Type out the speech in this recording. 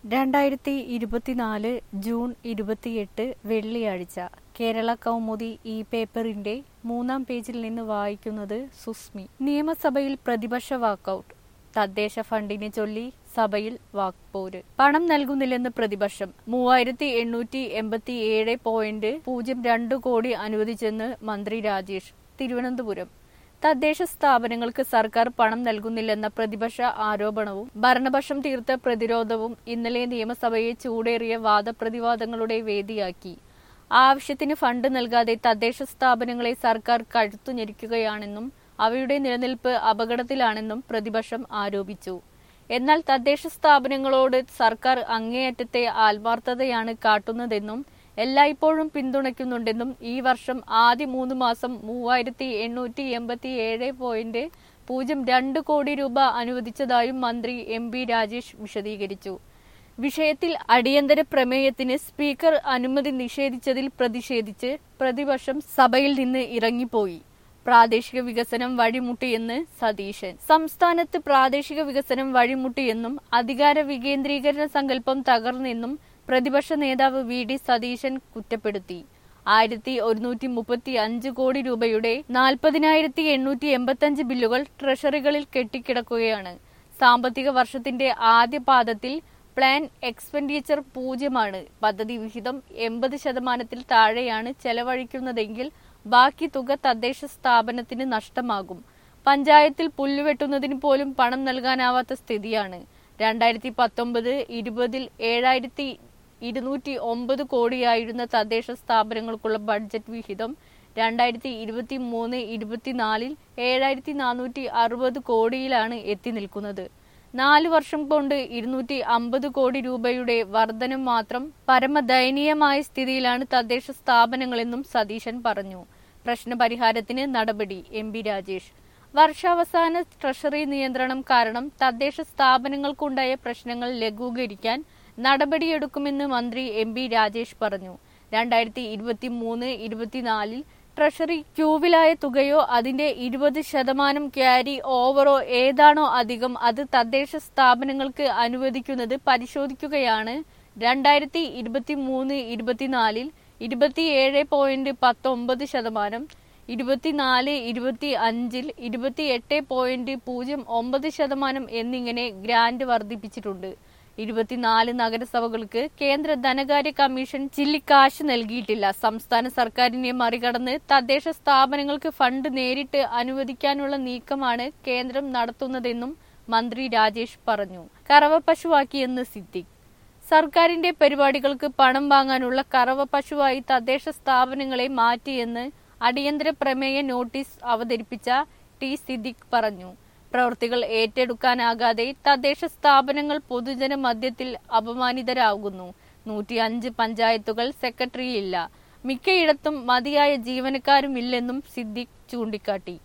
രണ്ടായിരത്തി ഇരുപത്തിനാല് ജൂൺ ഇരുപത്തിയെട്ട് വെള്ളിയാഴ്ച കേരള കൗമുദി ഈ പേപ്പറിന്റെ മൂന്നാം പേജിൽ നിന്ന് വായിക്കുന്നത് സുസ്മി നിയമസഭയിൽ പ്രതിപക്ഷ വാക്കൌട്ട് തദ്ദേശ ഫണ്ടിനെ ചൊല്ലി സഭയിൽ വാക്പോര് പണം നൽകുന്നില്ലെന്ന് പ്രതിപക്ഷം മൂവായിരത്തി എണ്ണൂറ്റി എൺപത്തി ഏഴ് പോയിന്റ് പൂജ്യം രണ്ട് കോടി അനുവദിച്ചെന്ന് മന്ത്രി രാജേഷ് തിരുവനന്തപുരം തദ്ദേശ സ്ഥാപനങ്ങൾക്ക് സർക്കാർ പണം നൽകുന്നില്ലെന്ന പ്രതിപക്ഷ ആരോപണവും ഭരണപക്ഷം തീർത്ത പ്രതിരോധവും ഇന്നലെ നിയമസഭയെ ചൂടേറിയ വാദപ്രതിവാദങ്ങളുടെ വേദിയാക്കി ആവശ്യത്തിന് ഫണ്ട് നൽകാതെ തദ്ദേശ സ്ഥാപനങ്ങളെ സർക്കാർ കഴുത്തുഞെരിക്കുകയാണെന്നും അവയുടെ നിലനിൽപ്പ് അപകടത്തിലാണെന്നും പ്രതിപക്ഷം ആരോപിച്ചു എന്നാൽ തദ്ദേശ സ്ഥാപനങ്ങളോട് സർക്കാർ അങ്ങേയറ്റത്തെ ആത്മാർത്ഥതയാണ് കാട്ടുന്നതെന്നും എല്ലായ്പ്പോഴും പിന്തുണയ്ക്കുന്നുണ്ടെന്നും ഈ വർഷം ആദ്യ മൂന്ന് മാസം മൂവായിരത്തി എണ്ണൂറ്റി എൺപത്തി ഏഴ് പോയിന്റ് പൂജ്യം രണ്ട് കോടി രൂപ അനുവദിച്ചതായും മന്ത്രി എം ബി രാജേഷ് വിശദീകരിച്ചു വിഷയത്തിൽ അടിയന്തര പ്രമേയത്തിന് സ്പീക്കർ അനുമതി നിഷേധിച്ചതിൽ പ്രതിഷേധിച്ച് പ്രതിപക്ഷം സഭയിൽ നിന്ന് ഇറങ്ങിപ്പോയി പ്രാദേശിക വികസനം വഴിമുട്ടിയെന്ന് സതീശൻ സംസ്ഥാനത്ത് പ്രാദേശിക വികസനം വഴിമുട്ടിയെന്നും അധികാര വികേന്ദ്രീകരണ സങ്കല്പം തകർന്നെന്നും പ്രതിപക്ഷ നേതാവ് വി ഡി സതീശൻ കുറ്റപ്പെടുത്തി ആയിരത്തി ഒരുന്നൂറ്റി മുപ്പത്തി അഞ്ച് കോടി രൂപയുടെ നാൽപ്പതിനായിരത്തി എണ്ണൂറ്റി എൺപത്തി ബില്ലുകൾ ട്രഷറികളിൽ കെട്ടിക്കിടക്കുകയാണ് സാമ്പത്തിക വർഷത്തിന്റെ ആദ്യ പാദത്തിൽ പ്ലാൻ എക്സ്പെൻഡിച്ചർ പൂജ്യമാണ് പദ്ധതി വിഹിതം എൺപത് ശതമാനത്തിൽ താഴെയാണ് ചെലവഴിക്കുന്നതെങ്കിൽ ബാക്കി തുക തദ്ദേശ സ്ഥാപനത്തിന് നഷ്ടമാകും പഞ്ചായത്തിൽ പുല്ലുവെട്ടുന്നതിന് പോലും പണം നൽകാനാവാത്ത സ്ഥിതിയാണ് രണ്ടായിരത്തി പത്തൊമ്പത് ഇരുപതിൽ ഏഴായിരത്തി ഇരുന്നൂറ്റി ഒമ്പത് കോടിയായിരുന്ന തദ്ദേശ സ്ഥാപനങ്ങൾക്കുള്ള ബഡ്ജറ്റ് വിഹിതം രണ്ടായിരത്തി ഇരുപത്തി മൂന്ന് ഇരുപത്തിനാലിൽ ഏഴായിരത്തി നാനൂറ്റി അറുപത് കോടിയിലാണ് എത്തി നിൽക്കുന്നത് നാല് വർഷം കൊണ്ട് ഇരുന്നൂറ്റി അമ്പത് കോടി രൂപയുടെ വർധനം മാത്രം പരമദയനീയമായ സ്ഥിതിയിലാണ് തദ്ദേശ സ്ഥാപനങ്ങളെന്നും സതീശൻ പറഞ്ഞു പ്രശ്നപരിഹാരത്തിന് നടപടി എം ബി രാജേഷ് വർഷാവസാന ട്രഷറി നിയന്ത്രണം കാരണം തദ്ദേശ സ്ഥാപനങ്ങൾക്കുണ്ടായ പ്രശ്നങ്ങൾ ലഘൂകരിക്കാൻ നടപടിയെടുക്കുമെന്ന് മന്ത്രി എം ബി രാജേഷ് പറഞ്ഞു രണ്ടായിരത്തി ഇരുപത്തി മൂന്ന് ഇരുപത്തിനാലിൽ ട്രഷറി ക്യൂവിലായ തുകയോ അതിന്റെ ഇരുപത് ശതമാനം ക്യാരി ഓവറോ ഏതാണോ അധികം അത് തദ്ദേശ സ്ഥാപനങ്ങൾക്ക് അനുവദിക്കുന്നത് പരിശോധിക്കുകയാണ് രണ്ടായിരത്തി ഇരുപത്തി മൂന്ന് ഇരുപത്തിനാലിൽ ഇരുപത്തിയേഴ് പോയിന്റ് പത്തൊമ്പത് ശതമാനം ഇരുപത്തിനാല് ഇരുപത്തി അഞ്ചിൽ ഇരുപത്തിയെട്ട് പോയിന്റ് പൂജ്യം ഒമ്പത് ശതമാനം എന്നിങ്ങനെ ഗ്രാന്റ് വർദ്ധിപ്പിച്ചിട്ടുണ്ട് ഇരുപത്തിനാല് നഗരസഭകൾക്ക് കേന്ദ്ര ധനകാര്യ കമ്മീഷൻ ചില്ലിക്കാശ് നൽകിയിട്ടില്ല സംസ്ഥാന സർക്കാരിനെ മറികടന്ന് തദ്ദേശ സ്ഥാപനങ്ങൾക്ക് ഫണ്ട് നേരിട്ട് അനുവദിക്കാനുള്ള നീക്കമാണ് കേന്ദ്രം നടത്തുന്നതെന്നും മന്ത്രി രാജേഷ് പറഞ്ഞു കറവ പശുവാക്കിയെന്ന് സിദ്ദിഖ് സർക്കാരിന്റെ പരിപാടികൾക്ക് പണം വാങ്ങാനുള്ള കറവ പശുവായി തദ്ദേശ സ്ഥാപനങ്ങളെ മാറ്റിയെന്ന് അടിയന്തര പ്രമേയ നോട്ടീസ് അവതരിപ്പിച്ച ടി സിദ്ദിഖ് പറഞ്ഞു പ്രവൃത്തികൾ ഏറ്റെടുക്കാനാകാതെ തദ്ദേശ സ്ഥാപനങ്ങൾ പൊതുജന മധ്യത്തിൽ അപമാനിതരാകുന്നു നൂറ്റിയഞ്ച് പഞ്ചായത്തുകൾ സെക്രട്ടറിയില്ല മിക്കയിടത്തും മതിയായ ജീവനക്കാരുമില്ലെന്നും സിദ്ദിഖ് ചൂണ്ടിക്കാട്ടി